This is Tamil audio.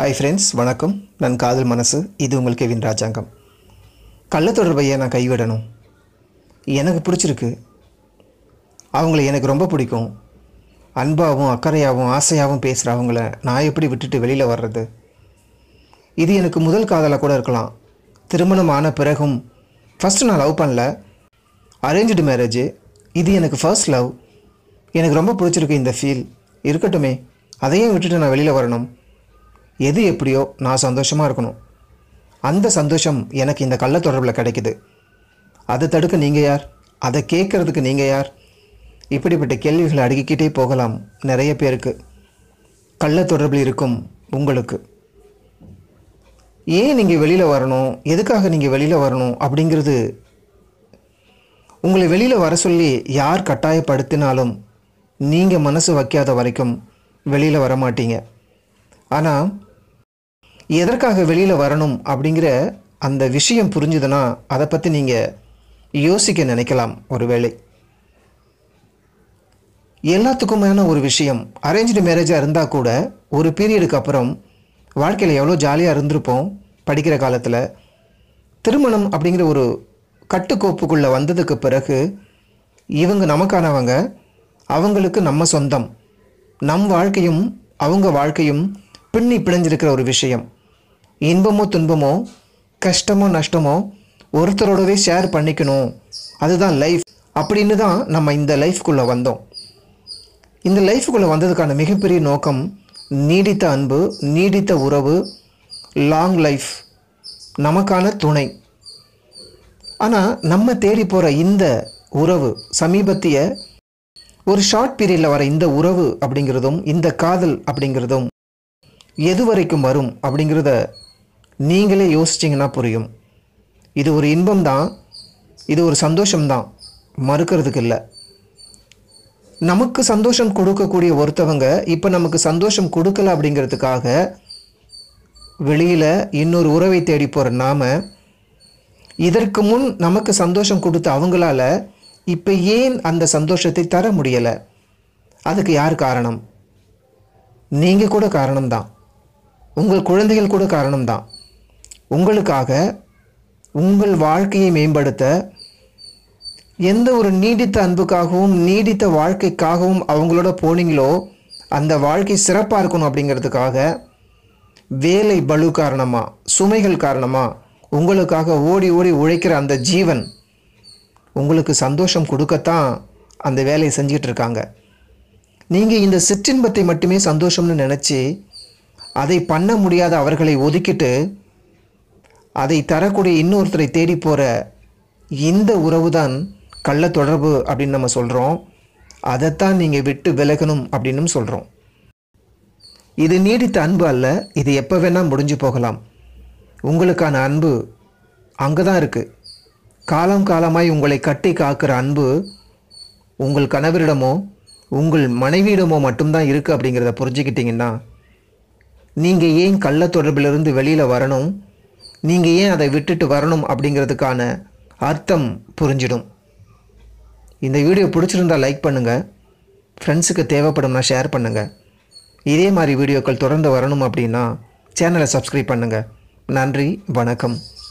ஹாய் ஃப்ரெண்ட்ஸ் வணக்கம் நான் காதல் மனசு இது உங்கள் கெவின் ராஜாங்கம் கள்ளத்தொடர்பையை நான் கைவிடணும் எனக்கு பிடிச்சிருக்கு அவங்கள எனக்கு ரொம்ப பிடிக்கும் அன்பாகவும் அக்கறையாகவும் ஆசையாகவும் பேசுகிற அவங்கள நான் எப்படி விட்டுட்டு வெளியில் வர்றது இது எனக்கு முதல் காதலாக கூட இருக்கலாம் திருமணம் ஆன பிறகும் ஃபஸ்ட்டு நான் லவ் பண்ணல அரேஞ்சு மேரேஜ் இது எனக்கு ஃபர்ஸ்ட் லவ் எனக்கு ரொம்ப பிடிச்சிருக்கு இந்த ஃபீல் இருக்கட்டுமே அதையும் விட்டுட்டு நான் வெளியில் வரணும் எது எப்படியோ நான் சந்தோஷமாக இருக்கணும் அந்த சந்தோஷம் எனக்கு இந்த கள்ள தொடர்பில் கிடைக்குது அதை தடுக்க நீங்கள் யார் அதை கேட்குறதுக்கு நீங்கள் யார் இப்படிப்பட்ட கேள்விகளை அடுக்கிக்கிட்டே போகலாம் நிறைய பேருக்கு கள்ள தொடர்பில் இருக்கும் உங்களுக்கு ஏன் நீங்கள் வெளியில் வரணும் எதுக்காக நீங்கள் வெளியில் வரணும் அப்படிங்கிறது உங்களை வெளியில் வர சொல்லி யார் கட்டாயப்படுத்தினாலும் நீங்கள் மனசு வைக்காத வரைக்கும் வெளியில் வர மாட்டீங்க ஆனால் எதற்காக வெளியில் வரணும் அப்படிங்கிற அந்த விஷயம் புரிஞ்சுதுன்னா அதை பற்றி நீங்கள் யோசிக்க நினைக்கலாம் ஒருவேளை எல்லாத்துக்குமான ஒரு விஷயம் அரேஞ்சு மேரேஜாக இருந்தால் கூட ஒரு பீரியடுக்கு அப்புறம் வாழ்க்கையில் எவ்வளோ ஜாலியாக இருந்திருப்போம் படிக்கிற காலத்தில் திருமணம் அப்படிங்கிற ஒரு கட்டுக்கோப்புக்குள்ளே வந்ததுக்கு பிறகு இவங்க நமக்கானவங்க அவங்களுக்கு நம்ம சொந்தம் நம் வாழ்க்கையும் அவங்க வாழ்க்கையும் பின்னி பிணைஞ்சிருக்கிற ஒரு விஷயம் இன்பமோ துன்பமோ கஷ்டமோ நஷ்டமோ ஒருத்தரோடவே ஷேர் பண்ணிக்கணும் அதுதான் லைஃப் அப்படின்னு தான் நம்ம இந்த லைஃப்குள்ளே வந்தோம் இந்த லைஃபுக்குள்ளே வந்ததுக்கான மிகப்பெரிய நோக்கம் நீடித்த அன்பு நீடித்த உறவு லாங் லைஃப் நமக்கான துணை ஆனால் நம்ம தேடி போகிற இந்த உறவு சமீபத்திய ஒரு ஷார்ட் பீரியடில் வர இந்த உறவு அப்படிங்கிறதும் இந்த காதல் அப்படிங்கிறதும் எது வரைக்கும் வரும் அப்படிங்கிறத நீங்களே யோசிச்சிங்கன்னா புரியும் இது ஒரு இன்பம் தான் இது ஒரு சந்தோஷம்தான் மறுக்கிறதுக்கு இல்லை நமக்கு சந்தோஷம் கொடுக்கக்கூடிய ஒருத்தவங்க இப்போ நமக்கு சந்தோஷம் கொடுக்கல அப்படிங்கிறதுக்காக வெளியில் இன்னொரு உறவை தேடி போகிற நாம இதற்கு முன் நமக்கு சந்தோஷம் கொடுத்த அவங்களால இப்போ ஏன் அந்த சந்தோஷத்தை தர முடியலை அதுக்கு யார் காரணம் நீங்கள் கூட காரணம்தான் உங்கள் குழந்தைகள் கூட காரணம்தான் உங்களுக்காக உங்கள் வாழ்க்கையை மேம்படுத்த எந்த ஒரு நீடித்த அன்புக்காகவும் நீடித்த வாழ்க்கைக்காகவும் அவங்களோட போனீங்களோ அந்த வாழ்க்கை சிறப்பாக இருக்கணும் அப்படிங்கிறதுக்காக வேலை பலு காரணமாக சுமைகள் காரணமாக உங்களுக்காக ஓடி ஓடி உழைக்கிற அந்த ஜீவன் உங்களுக்கு சந்தோஷம் கொடுக்கத்தான் அந்த வேலையை செஞ்சிட்டு இருக்காங்க நீங்கள் இந்த சிற்றின்பத்தை மட்டுமே சந்தோஷம்னு நினச்சி அதை பண்ண முடியாத அவர்களை ஒதுக்கிட்டு அதை தரக்கூடிய இன்னொருத்தரை தேடி போகிற இந்த உறவு தான் கள்ள தொடர்பு அப்படின்னு நம்ம சொல்கிறோம் அதைத்தான் நீங்கள் விட்டு விலகணும் அப்படின்னும் சொல்கிறோம் இது நீடித்த அன்பு அல்ல இது எப்போ வேணால் முடிஞ்சு போகலாம் உங்களுக்கான அன்பு அங்கே தான் இருக்குது காலம் காலமாய் உங்களை கட்டி காக்கிற அன்பு உங்கள் கணவரிடமோ உங்கள் மனைவியிடமோ மட்டும்தான் இருக்குது அப்படிங்கிறத புரிஞ்சுக்கிட்டீங்கன்னா நீங்கள் ஏன் கள்ள தொடர்பிலிருந்து வெளியில் வரணும் நீங்கள் ஏன் அதை விட்டுட்டு வரணும் அப்படிங்கிறதுக்கான அர்த்தம் புரிஞ்சிடும் இந்த வீடியோ பிடிச்சிருந்தா லைக் பண்ணுங்கள் ஃப்ரெண்ட்ஸுக்கு தேவைப்படும்னா ஷேர் பண்ணுங்கள் இதே மாதிரி வீடியோக்கள் தொடர்ந்து வரணும் அப்படின்னா சேனலை சப்ஸ்கிரைப் பண்ணுங்கள் நன்றி வணக்கம்